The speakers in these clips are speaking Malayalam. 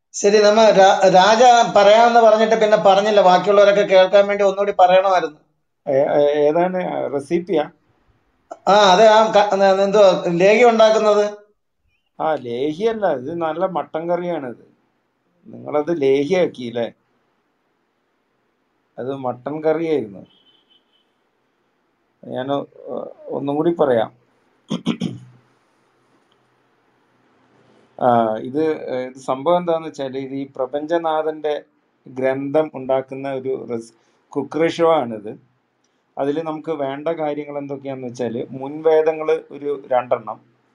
ശരി നമ്മ രാ- രാജ പറയാമെന്ന് പറഞ്ഞിട്ട് പിന്നെ പറഞ്ഞില്ല ബാക്കിയുള്ളവരൊക്കെ കേൾക്കാൻ വേണ്ടി ഒന്നുകൂടി പറയണമായിരുന്നു ഏ- ഏ- ഏതാണ് റെസിപ്പിയാ ആ അതെ ആ ക- എന്തോ ലേഹ്യം ഉണ്ടാക്കുന്നത് ആ ലേഹിയല്ല ഇത് നല്ല മട്ടൻ കറിയാണിത് നിങ്ങളത് ലേഹിയാക്കിയില്ലേ അത് മട്ടൻ കറിയായിരുന്നു ഞാൻ ഒന്നും കൂടി പറയാം ആ, ഇത് ഏഹ്, ഇത് സംഭവം എന്താന്ന് വെച്ചാൽ ഇത് ഈ പ്രപഞ്ചനാഥന്റെ ഗ്രന്ഥം ഉണ്ടാക്കുന്ന ഒരു കുക്കറി ഷോ ആണിത് അതിൽ നമുക്ക് വേണ്ട കാര്യങ്ങൾ എന്തൊക്കെയാന്ന് വെച്ചാൽ മുൻവേദങ്ങൾ ഒരു രണ്ടെണ്ണം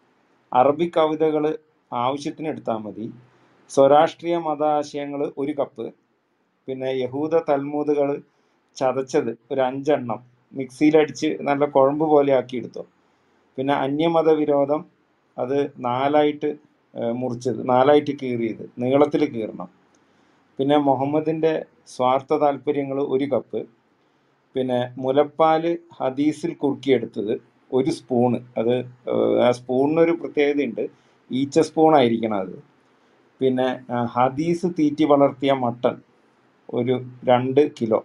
അറബി കവിതകൾ ആവശ്യത്തിന് എടുത്താൽ മതി സ്വരാഷ്ട്രീയ മതാശയങ്ങൾ ഒരു കപ്പ് പിന്നെ യഹൂദ തൽമൂദുകൾ ചതച്ചത് ഒരു അഞ്ചെണ്ണം മിക്സിയിലടിച്ച് നല്ല കുഴമ്പ് പോലെ ആക്കി എടുത്തോ പിന്നെ അന്യമത വിരോധം അത് നാലായിട്ട് ഏഹ്, മുറിച്ചത് നാലായിട്ട് കീറിയത് നീളത്തിൽ കീറണം പിന്നെ മുഹമ്മദിൻ്റെ സ്വാർത്ഥ താല്പര്യങ്ങൾ ഒരു കപ്പ് പിന്നെ മുലപ്പാല് ഹദീസിൽ കുറുക്കിയെടുത്തത് ഒരു സ്പൂണ് അത് ഏഹ്, ആ സ്പൂണിനൊരു പ്രത്യേകതയുണ്ട് ഈച്ച സ്പൂൺ ആയിരിക്കണം അത് പിന്നെ ആ, ഹദീസ് തീറ്റി വളർത്തിയ മട്ടൺ ഒരു രണ്ട് കിലോ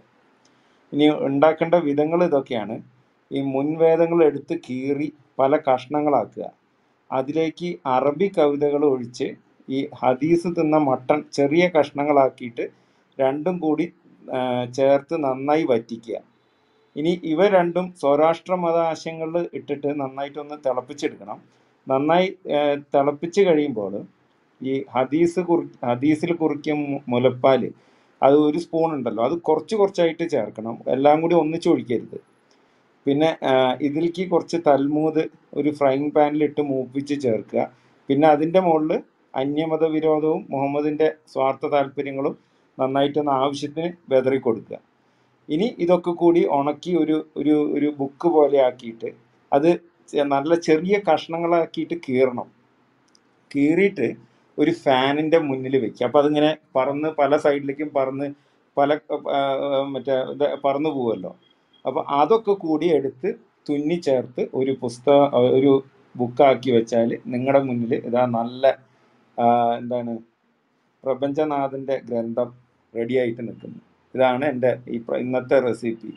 ഇനി ഉണ്ടാക്കേണ്ട വിധങ്ങൾ ഇതൊക്കെയാണ് ഈ മുൻവേദങ്ങൾ എടുത്ത് കീറി പല കഷ്ണങ്ങളാക്കുക അതിലേക്ക് അറബി കവിതകൾ ഒഴിച്ച് ഈ ഹദീസ് തിന്ന മട്ടൺ ചെറിയ കഷ്ണങ്ങളാക്കിയിട്ട് രണ്ടും കൂടി ആ, ചേർത്ത് നന്നായി വറ്റിക്കുക ഇനി ഇവ രണ്ടും സൗരാഷ്ട്ര മത ആശയങ്ങളിൽ ഇട്ടിട്ട് നന്നായിട്ടൊന്ന് തിളപ്പിച്ചെടുക്കണം നന്നായി ആ, തിളപ്പിച്ച് കഴിയുമ്പോൾ ഈ ഹദീസ് കുറി ഹദീസിൽ കുറിക്കിയ മു- മുലപ്പാല് അത് ഒരു സ്പൂൺ ഉണ്ടല്ലോ അത് കുറച്ച് കുറച്ചായിട്ട് ചേർക്കണം എല്ലാം കൂടി ഒന്നിച്ച് ഒഴിക്കരുത് പിന്നെ ആ, ഇതിലേക്ക് കുറച്ച് തൽമൂദ് ഒരു ഫ്രൈങ് പാനിലിട്ട് മൂപ്പിച്ച് ചേർക്കുക പിന്നെ അതിൻ്റെ മുകളിൽ അന്യമത വിരോധവും മുഹമ്മദിൻ്റെ സ്വാർത്ഥ താല്പര്യങ്ങളും നന്നായിട്ടൊന്ന് ആവശ്യത്തിന് വെതറി കൊടുക്കുക ഇനി ഇതൊക്കെ കൂടി ഉണക്കി ഒരു ഒരു ഒരു ബുക്ക് പോലെ ആക്കിയിട്ട് അത് ചെ- നല്ല ചെറിയ കഷ്ണങ്ങളാക്കിയിട്ട് കീറണം കീറിയിട്ട് ഒരു ഫാനിൻ്റെ മുന്നിൽ വെക്കുക അപ്പോൾ അതിങ്ങനെ പറന്ന് പല സൈഡിലേക്കും പറന്ന് പല ആ, ആ, മറ്റേ ഇത് പറന്നു പോവുമല്ലോ അപ്പോൾ അതൊക്കെ കൂടി എടുത്ത് തുന്നി ചേർത്ത് ഒരു പുസ്തകം ഒരു ബുക്കാക്കി വെച്ചാൽ നിങ്ങളുടെ മുന്നിൽ ഇതാ നല്ല ആ, എന്താണ് പ്രപഞ്ചനാഥൻ്റെ ഗ്രന്ഥം റെഡി ആയിട്ട് നിൽക്കുന്നു ഇതാണ് എൻ്റെ ഈ പ്ര- ഇന്നത്തെ റെസിപ്പി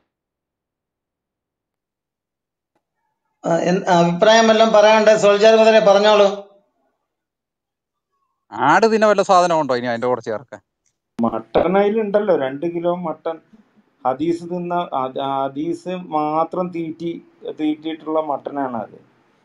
ആ, എൻ- അഭിപ്രായം വല്ലതും പറയാണ്ട് സോൾജാർ മുതലേ പറഞ്ഞോളൂ ആട് തിന്ന വല്ല സാധനം ഉണ്ടോ ഇനി അതിന്റെ കൂടെ ചേർക്കാൻ മട്ടൺ അതിലുണ്ടല്ലോ രണ്ട് കിലോ മട്ടൺ ഹദീസ് തിന്ന ഹദ- ഹദീസ് മാത്രം തീറ്റി തീറ്റിയിട്ടുള്ള മട്ടനാണ് അത്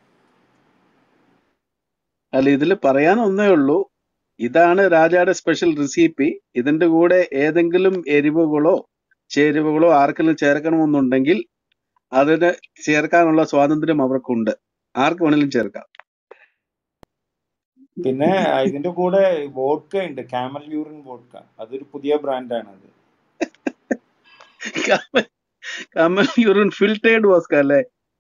അല്ല ഇതിൽ പറയാൻ ഒന്നേ ഉള്ളൂ ഇതാണ് രാജായുടെ സ്പെഷ്യൽ റെസിപ്പി ഇതിന്റെ കൂടെ ഏതെങ്കിലും എരിവുകളോ ചേരുവകളോ ആർക്കെങ്കിലും ചേർക്കണമെന്നുണ്ടെങ്കിൽ അതിന് ചേർക്കാനുള്ള സ്വാതന്ത്ര്യം അവർക്കുണ്ട് ആർക്ക് വേണമെങ്കിലും ചേർക്കാം പിന്നെ ഇതിന്റെ കൂടെ വോഡ്ക ഉണ്ട് കാമൽ യൂറിൻ വോഡ്ക അതൊരു പുതിയ ബ്രാൻഡാണ് അത് കമൽ യൂറിൻ ഫിൽറ്റേഡ് വാസ്ക അല്ലേ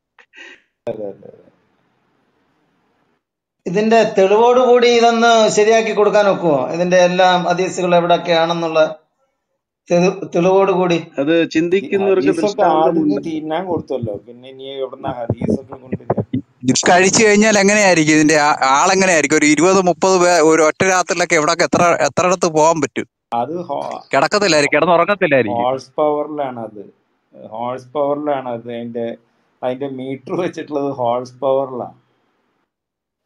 ഇതിന്റെ തെളിവോടുകൂടി ഇതൊന്ന് ശരിയാക്കി കൊടുക്കാൻ ഒക്കുമോ ഇതിന്റെ എല്ലാം ഹദീസുകൾ എവിടൊക്കെയാണെന്നുള്ള തെളി- തെളിവോടുകൂടി അത് ചിന്തിക്കുന്നവർക്ക് ഹദീസൊക്കെ ദൃഷ്ടാന്തം ആദ്യം ഉണ്ട് തിന്നാൻ കൊടുത്തല്ലോ പിന്നെ ഇനി എവിടുന്ന ഹദീസൊക്കെ കൊണ്ടുവരിക ഇത് കഴിച്ചു കഴിഞ്ഞാൽ എങ്ങനെയായിരിക്കും ഇതിന്റെ ആ- ആളെങ്ങനെയായിരിക്കും ഒരു ഇരുപത് മുപ്പത് പേ ഒരു ഒറ്റ രാത്രിയിലൊക്കെ എവിടെ എത്ര എത്ര ഇടത്ത് പോകാൻ പറ്റും അത് കിടക്കത്തില്ലായിരിക്കും കിടന്നുറങ്ങത്തില്ലായിരിക്കും ഹോഴ്സ് പവറിലാണ് അത് ഹോഴ്സ് പവറിലാണ് അത് അതിന്റെ അതിന്റെ മീറ്റർ വെച്ചിട്ടുള്ളത് ഹോഴ്സ് പവറിലാണ്